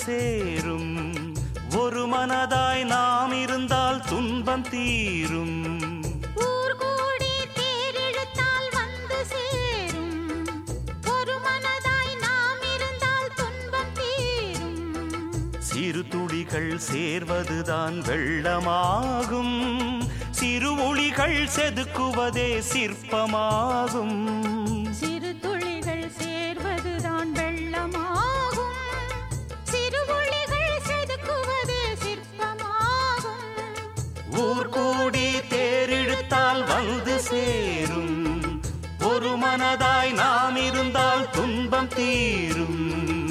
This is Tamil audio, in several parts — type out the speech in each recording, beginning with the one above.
சேரும் ஒரு மனதாய் நாம் இருந்தால் துன்பம் தீரும் ஊர் கூடி தேரிழுத்தால் வந்து சேரும் ஒரு மனதாய் நாம் இருந்தால் துன்பம் தீரும் சிறு துளிகள் சேர்வதுதான் வெள்ளமாகும் சிறு ஒளிகள் செதுக்குவதே சிற்பமாகும் சிறு துளிகள் சேர்வதுதான் வெள்ளமாகும் சிறு ஒளிகள் செதுக்குவதே சிற்பமாகும் ஊர் கூடி தேரிழுத்தால் வந்து சேரும் ஒரு மனதாய் நாம் இருந்தால் துன்பம் தீரும்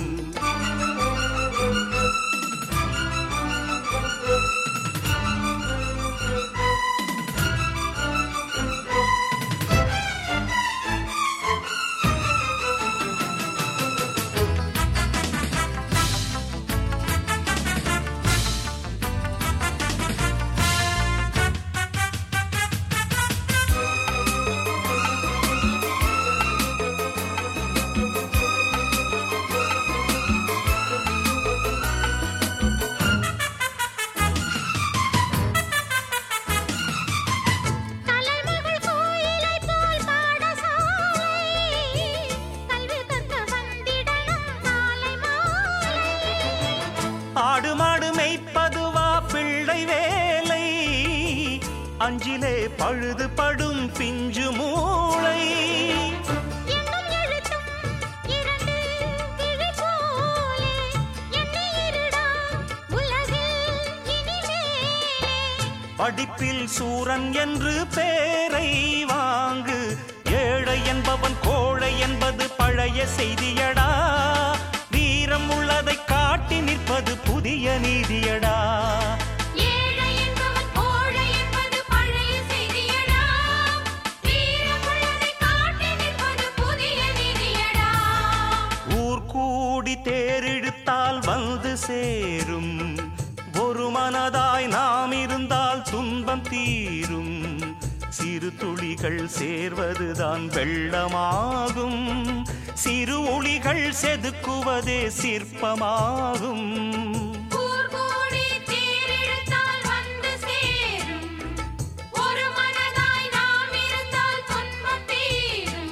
தலைமகள் கோயிலைப் போல் பாடசாலை கல்வி கற்க வந்திடணும் நாளை மாலை ஆடு மாடு மெய்ப்பதுவா பிள்ளை வேலை அஞ்சிலே பழுது படும் பிஞ்சு மூளை எண்ணும் எழுத்தும் இரண்டு விழி போலே எண்ணி இருடா உலகில் இனிமேலே படிப்பில் சூரன் என்று பேரை வாங்கு ஏழை என்பவன் கோழை என்பது பழைய செய்தியடா வீரம் உள்ளதை காட்டி நிற்பது புதிய நீதியடா ஏழை என்பவன் கோழை என்பது பழைய செய்தியடா வீரமுள்ளதை காட்டி நிற்பது புதிய நிதியடா ஊர் கூடி தேரிழுத்தால் வந்து சேரும் ஒரு மனதாய் நாம் இருந்தால் துன்பம் தீரும் சிறு துளிகள் சேர்வதுதான் வெள்ளமாகும் சிறு ஒளிகள் செதுக்குவதே சிற்பமாகும் ஊர் கூடி தேரிழுத்தால் வந்து சேரும் ஒரு மனதாய் நாம் இருந்தால் துன்பம் தீரும்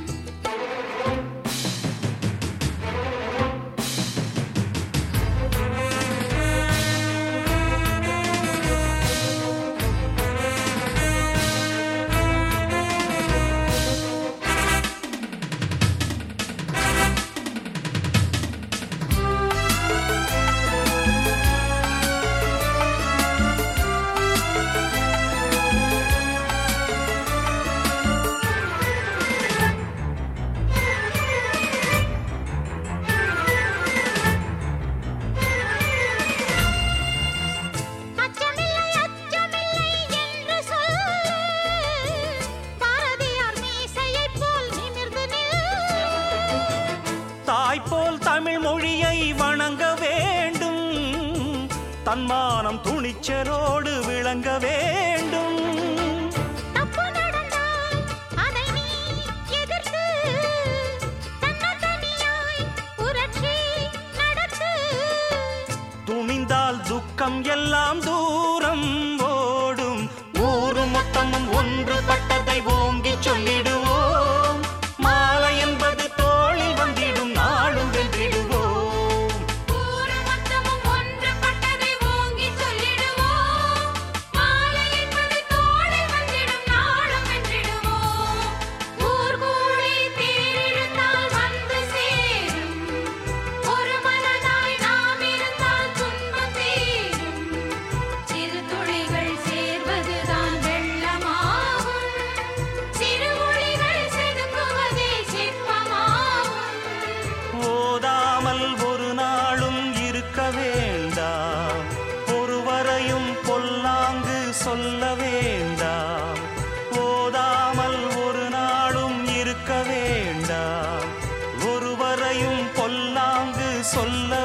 அச்சமில்லை அச்சமில்லை என்று சொல்லு பாரதியார் மீசையைப் போல் நிமிர்ந்து நில் தாய் போல் தமிழ் மொழியை வணங்க வேண்டும் தன்மானம் துணிச்சலோடு விளங்க வேண்டும் தப்பு நடந்தால் அதை நீ எதிர்த்து தன்னந்தனியாய் புரட்சி நடத்து துணிந்தால் துக்கம் எல்லாம் தூரம் ஓடும் ஊரு மொத்தமும் ஒன்றுபட்டதை ஓங்கி சொல்லிடுவோம் மாலை என்பது தோளில் வந்திடும் நாளும் வென்றிடுவோம் ஊரு மொத்தமும் ஒன்றுபட்டதை ஓங்கி சொல்லிடுவோம் மாலை என்பது தோளில் வந்திடும் நாளும் வென்றிடுவோம் ஊர் கூடி தேரிழுத்தால் வந்து சேரும் ஒரு மனதாய் நாம் இருந்தால் துன்பம் தீரும் சிறு துளிகள் சேர்வதுதான் வெள்ளமாகும் சிறு ஒளிகள் செதுக்குவதே சிற்பமாகும் ஓதாமல் ஒரு நாளும் இருக்க வேண்டாம் ஒருவரையும் பொல்லாங்கு சொல்ல வேண்டாம் ஓதாமல் ஒரு நாளும் இருக்க வேண்டாம் ஒருவரையும் பொல்லாங்கு சொல்ல